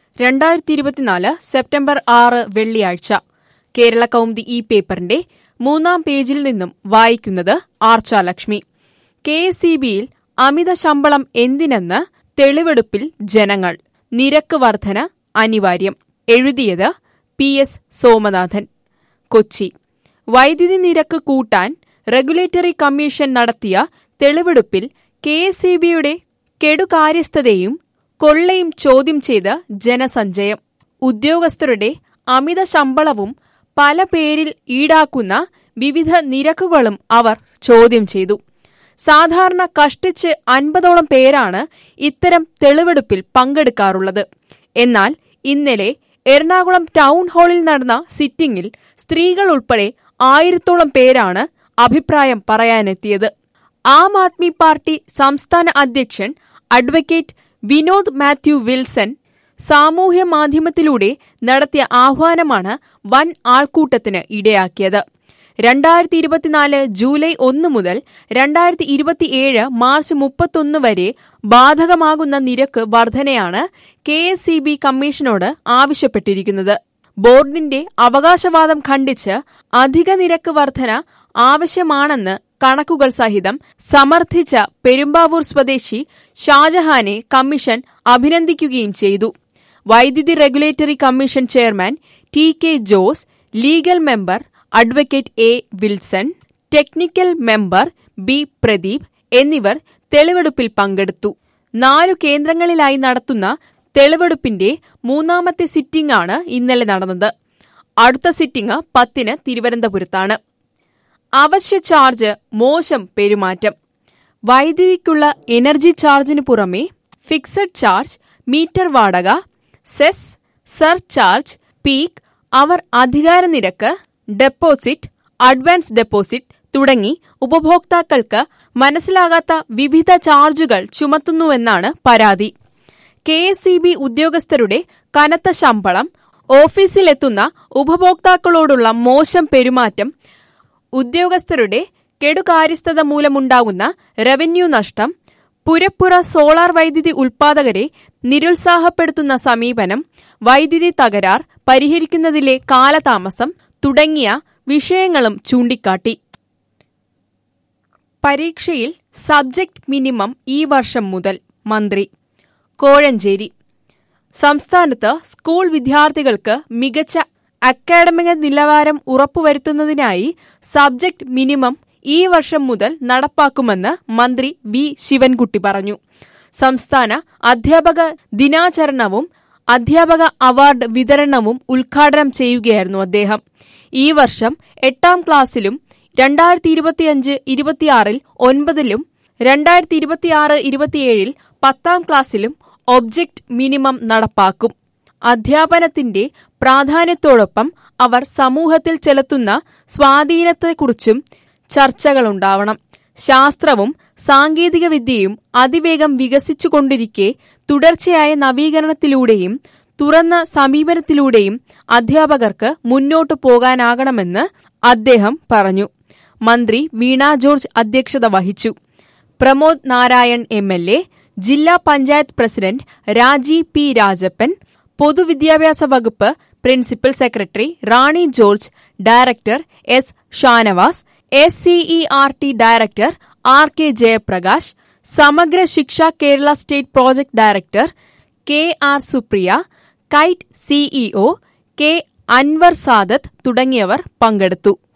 രണ്ടായിരത്തി ഇരുപത്തിനാല് സെപ്റ്റംബർ ആറ് വെള്ളിയാഴ്ച കേരള കൗമുദി ഈ പേപ്പറിന്റെ മൂന്നാം പേജിൽ നിന്നും വായിക്കുന്നത് ആർച്ചാലക്ഷ്മി കെ എസ് സി ബിയിൽ അമിത ശമ്പളം എന്തിനെന്ന് തെളിവെടുപ്പിൽ ജനങ്ങൾ നിരക്ക് വർധന അനിവാര്യം എഴുതിയത് പി എസ് സോമനാഥൻ കൊച്ചി വൈദ്യുതി നിരക്ക് കൂട്ടാൻ റെഗുലേറ്ററി കമ്മീഷൻ നടത്തിയ തെളിവെടുപ്പിൽ കെ എസ് സി ബിയുടെ കെടുകാര്യസ്ഥതയും കൊള്ളയും ചോദ്യം ചെയ്ത് ജനസഞ്ചയം ഉദ്യോഗസ്ഥരുടെ അമിത ശമ്പളവും പല പേരിൽ ഈടാക്കുന്ന വിവിധ നിരക്കുകളും അവർ ചോദ്യം ചെയ്തു സാധാരണ കഷ്ടിച്ച് അൻപതോളം പേരാണ് ഇത്തരം തെളിവെടുപ്പിൽ പങ്കെടുക്കാറുള്ളത് എന്നാൽ ഇന്നലെ എറണാകുളം ടൗൺ ഹാളിൽ നടന്ന സിറ്റിംഗിൽ സ്ത്രീകൾ ഉൾപ്പെടെ ആയിരത്തോളം പേരാണ് അഭിപ്രായം പറയാനെത്തിയത് ആം ആദ്മി പാർട്ടി സംസ്ഥാന അധ്യക്ഷൻ അഡ്വക്കേറ്റ് വിനോദ് മാത്യു വിൽസൺ സാമൂഹ്യ മാധ്യമത്തിലൂടെ നടത്തിയ ആഹ്വാനമാണ് വൻ ആൾക്കൂട്ടത്തിന് ഇടയാക്കിയത് രണ്ടായിരത്തി ഇരുപത്തിനാല് ജൂലൈ ഒന്ന് മുതൽ രണ്ടായിരത്തി ഇരുപത്തിയേഴ് മാർച്ച് മുപ്പത്തൊന്ന് വരെ ബാധകമാകുന്ന നിരക്ക് വർധനയാണ് കെ എസ് സി ബി കമ്മീഷനോട് ആവശ്യപ്പെട്ടിരിക്കുന്നത് ബോർഡിന്റെ അവകാശവാദം ഖണ്ഡിച്ച് അധിക നിരക്ക് വർധന ആവശ്യമാണെന്ന് കണക്കുകൾ സഹിതം സമർത്ഥിച്ച പെരുമ്പാവൂർ സ്വദേശി ഷാജഹാനെ കമ്മീഷൻ അഭിനന്ദിക്കുകയും ചെയ്തു വൈദ്യുതി regulatory commission chairman T K Jose legal member advocate A Wilson technical member B Pradeep എന്നിവർ തെളിവെടുപ്പിൽ പങ്കെടുത്തു നാലു കേന്ദ്രങ്ങളിലായി നടത്തുന്ന തെളിവെടുപ്പിന്റെ മൂന്നാമത്തെ സിറ്റിംഗ് ആണ് ഇന്നലെ നടന്നത് അടുത്ത സിറ്റിംഗ് പത്തിന് തിരുവനന്തപുരത്താണ് അവശ്യ ചാർജ് മോശം പെരുമാറ്റം വൈദ്യുതിക്കുള്ള എനർജി ചാർജിന് പുറമെ ഫിക്സഡ് ചാർജ് മീറ്റർ വാടക സെസ് സർചാർജ് പീക്ക് അവർ അധികാര നിരക്ക് ഡെപ്പോസിറ്റ് അഡ്വാൻസ് ഡെപ്പോസിറ്റ് തുടങ്ങി ഉപഭോക്താക്കൾക്ക് മനസ്സിലാകാത്ത വിവിധ ചാർജുകൾ ചുമത്തുന്നുവെന്നാണ് പരാതി കെ എസ് സി ബി ഉദ്യോഗസ്ഥരുടെ കനത്ത ശമ്പളം ഓഫീസിലെത്തുന്ന ഉപഭോക്താക്കളോടുള്ള മോശം പെരുമാറ്റം ഉദ്യോഗസ്ഥരുടെ കെടുകാര്യസ്ഥത മൂലമുണ്ടാകുന്ന റവന്യൂ നഷ്ടം പുരപ്പുറ സോളാർ വൈദ്യുതി ഉൽപാദകരെ നിരുത്സാഹപ്പെടുത്തുന്ന സമീപനം വൈദ്യുതി തകരാർ പരിഹരിക്കുന്നതിലെ കാലതാമസം തുടങ്ങിയ വിഷയങ്ങളും ചൂണ്ടിക്കാട്ടി പരീക്ഷയിൽ സബ്ജക്ട് മിനിമം ഈ വർഷം മുതൽ മന്ത്രി കോഴഞ്ചേരി സംസ്ഥാനത്ത് സ്കൂൾ വിദ്യാർത്ഥികൾക്ക് മികച്ച അക്കാഡമിക നിലവാരം ഉറപ്പുവരുത്തുന്നതിനായി സബ്ജക്ട് മിനിമം ഈ വർഷം മുതൽ നടപ്പാക്കുമെന്ന് മന്ത്രി വി ശിവൻകുട്ടി പറഞ്ഞു സംസ്ഥാന അധ്യാപക ദിനാചരണവും അധ്യാപക അവാർഡ് വിതരണവും ഉദ്ഘാടനം ചെയ്യുകയായിരുന്നു അദ്ദേഹം ഈ വർഷം എട്ടാം ക്ലാസ്സിലും രണ്ടായിരത്തി ഇരുപത്തിയഞ്ച് ഇരുപത്തിയാറിൽ ഒൻപതിലും രണ്ടായിരത്തി ഇരുപത്തിയാറ് ഇരുപത്തിയേഴിൽ പത്താം ക്ലാസ്സിലും ഒബ്ജക്ട് മിനിമം നടപ്പാക്കും അധ്യാപനത്തിന്റെ പ്രാധാന്യത്തോടൊപ്പം അവർ സമൂഹത്തിൽ ചെലുത്തുന്ന സ്വാധീനത്തെക്കുറിച്ചും ചർച്ചകളുണ്ടാവണം ശാസ്ത്രവും സാങ്കേതികവിദ്യയും അതിവേഗം വികസിച്ചുകൊണ്ടിരിക്കെ തുടർച്ചയായ നവീകരണത്തിലൂടെയും തുറന്ന സമീപനത്തിലൂടെയും അധ്യാപകർക്ക് മുന്നോട്ടു പോകാനാകണമെന്ന് അദ്ദേഹം പറഞ്ഞു മന്ത്രി വീണ ജോർജ് അധ്യക്ഷത വഹിച്ചു Pramod Narayan M L A ജില്ലാ പഞ്ചായത്ത് പ്രസിഡന്റ് രാജി പി രാജപ്പൻ പൊതുവിദ്യാഭ്യാസ വകുപ്പ് principal secretary Rani George director S Shanavas S C E R T director R K Jayaprakash Samagra Shiksha Kerala state project director K R Supriya KITE CEO K Anvar Sadath തുടങ്ങിയവർ പങ്കെടുത്തു